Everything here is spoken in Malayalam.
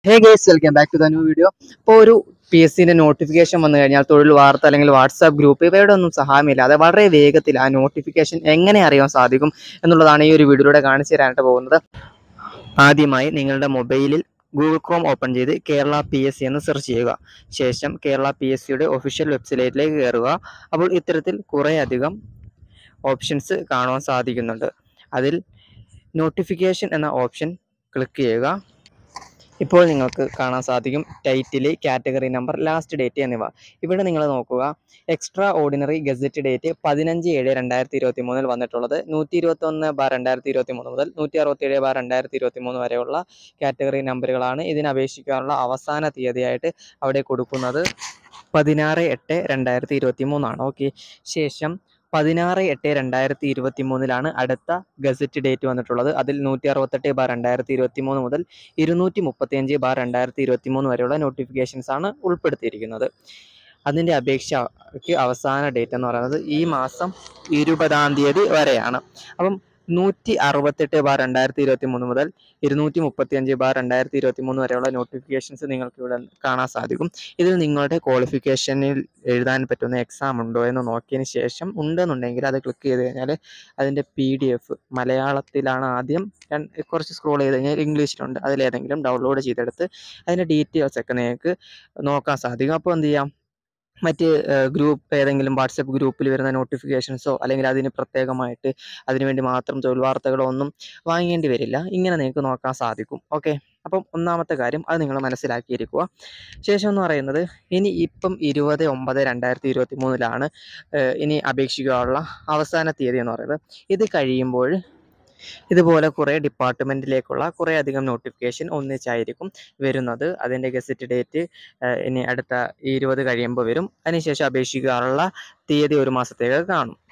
hey guys welcome back to the new video ഇപ്പോൾ ഒരു പി എസ് സിൻ്റെ നോട്ടിഫിക്കേഷൻ വന്നു കഴിഞ്ഞാൽ തൊഴിൽ വാർത്ത അല്ലെങ്കിൽ വാട്സാപ്പ് ഗ്രൂപ്പ് ഇവയുടെ ഒന്നും സഹായമില്ലാതെ വളരെ വേഗത്തിൽ ആ നോട്ടിഫിക്കേഷൻ എങ്ങനെ അറിയാൻ സാധിക്കും എന്നുള്ളതാണ് ഈ ഒരു വീഡിയോയിലൂടെ കാണിച്ചു തരാനായിട്ട് പോകുന്നത് ആദ്യമായി നിങ്ങളുടെ മൊബൈലിൽ ഗൂഗിൾ ക്രോം ഓപ്പൺ ചെയ്ത് കേരള പി എസ് സി എന്ന് സെർച്ച് ചെയ്യുക ശേഷം കേരള പി എസ് സിയുടെ ഒഫീഷ്യൽ വെബ്സൈറ്റിലേക്ക് കയറുക അപ്പോൾ ഇത്തരത്തിൽ കുറേ അധികം ഓപ്ഷൻസ് കാണുവാൻ സാധിക്കുന്നുണ്ട് അതിൽ നോട്ടിഫിക്കേഷൻ എന്ന ഓപ്ഷൻ ക്ലിക്ക് ചെയ്യുക ഇപ്പോൾ നിങ്ങൾക്ക് കാണാൻ സാധിക്കും title category number last date എന്നിവ ഇവിടെ നിങ്ങൾ നോക്കുക എക്സ്ട്രാ ഓർഡിനറി ഗസറ്റ് ഡേറ്റ് പതിനഞ്ച് ഏഴ് രണ്ടായിരത്തി ഇരുപത്തി മൂന്നിൽ വന്നിട്ടുള്ളത് നൂറ്റി ഇരുപത്തൊന്ന് ബാർ രണ്ടായിരത്തി ഇരുപത്തി മൂന്ന് മുതൽ നൂറ്റി അറുപത്തി ഏഴ് ബാർ രണ്ടായിരത്തി ഇരുപത്തി മൂന്ന് വരെയുള്ള കാറ്റഗറി നമ്പറുകളാണ് ഇതിന് അപേക്ഷിക്കാനുള്ള അവസാന തീയതിയായിട്ട് അവിടെ കൊടുക്കുന്നത് പതിനാറ് എട്ട് രണ്ടായിരത്തി ഇരുപത്തി മൂന്നാണ് ഓക്കെ ശേഷം പതിനാറ് എട്ട് രണ്ടായിരത്തി ഇരുപത്തി മൂന്നിലാണ് അടുത്ത ഗസറ്റ് ഡേറ്റ് വന്നിട്ടുള്ളത് അതിൽ നൂറ്റി അറുപത്തെട്ട് ബാർ രണ്ടായിരത്തി ഇരുപത്തി മൂന്ന് മുതൽ ഇരുന്നൂറ്റി മുപ്പത്തിയഞ്ച് ബാർ രണ്ടായിരത്തി ഇരുപത്തി മൂന്ന് വരെയുള്ള നോട്ടിഫിക്കേഷൻസ് ആണ് ഉൾപ്പെടുത്തിയിരിക്കുന്നത് അതിൻ്റെ അപേക്ഷയ്ക്ക് അവസാന ഡേറ്റ് എന്ന് പറയുന്നത് ഈ മാസം ഇരുപതാം തീയതി വരെയാണ് അപ്പം നൂറ്റി അറുപത്തെട്ട് ബാർ രണ്ടായിരത്തി ഇരുപത്തി മൂന്ന് മുതൽ ഇരുന്നൂറ്റി മുപ്പത്തിയഞ്ച് ബാർ രണ്ടായിരത്തി ഇരുപത്തി മൂന്ന് വരെയുള്ള നോട്ടിഫിക്കേഷൻസ് നിങ്ങൾക്ക് ഇവിടെ കാണാൻ സാധിക്കും ഇതിൽ നിങ്ങളുടെ ക്വാളിഫിക്കേഷനിൽ എഴുതാൻ പറ്റുന്ന എക്സാം ഉണ്ടോ എന്ന് നോക്കിയതിന് ശേഷം ഉണ്ടെന്നുണ്ടെങ്കിൽ അത് ക്ലിക്ക് ചെയ്ത് കഴിഞ്ഞാൽ അതിൻ്റെ പി ഡി എഫ് മലയാളത്തിലാണ് ആദ്യം ഞാൻ കുറച്ച് സ്ക്രോൾ ചെയ്ത് കഴിഞ്ഞാൽ ഇംഗ്ലീഷിലുണ്ട് അതിലേതെങ്കിലും ഡൗൺലോഡ് ചെയ്തെടുത്ത് അതിൻ്റെ ഡീറ്റെയിൽസ് ഒക്കെ നിങ്ങൾക്ക് നോക്കാൻ സാധിക്കും അപ്പോൾ എന്ത് ചെയ്യാം മറ്റ് ഗ്രൂപ്പ് ഏതെങ്കിലും വാട്സപ്പ് ഗ്രൂപ്പിൽ വരുന്ന നോട്ടിഫിക്കേഷൻസോ അല്ലെങ്കിൽ അതിന് പ്രത്യേകമായിട്ട് അതിനുവേണ്ടി മാത്രം തൊഴിൽ വാർത്തകളോ ഒന്നും വാങ്ങേണ്ടി വരില്ല ഇങ്ങനെ നിങ്ങൾക്ക് നോക്കാൻ സാധിക്കും ഓക്കെ അപ്പം ഒന്നാമത്തെ കാര്യം അത് നിങ്ങൾ മനസ്സിലാക്കിയിരിക്കുക ശേഷം എന്ന് പറയുന്നത് ഇനി ഇപ്പം ഇരുപത് ഒമ്പത് രണ്ടായിരത്തി ഇരുപത്തി മൂന്നിലാണ് ഇനി അപേക്ഷിക്കാനുള്ള അവസാന തീയതി എന്ന് പറയുന്നത് ഇത് കഴിയുമ്പോൾ ഇതുപോലെ കുറേ ഡിപ്പാർട്ട്മെൻറ്റിലേക്കുള്ള കുറേ അധികം നോട്ടിഫിക്കേഷൻ ഒന്നിച്ചായിരിക്കും വരുന്നത് അതിൻ്റെ ഗസറ്റ് ഡേറ്റ് ഇനി അടുത്ത ഇരുപത് കഴിയുമ്പോൾ വരും അതിനുശേഷം അപേക്ഷിക്കാനുള്ള തീയതി ഒരു മാസത്തേക്ക് കാണും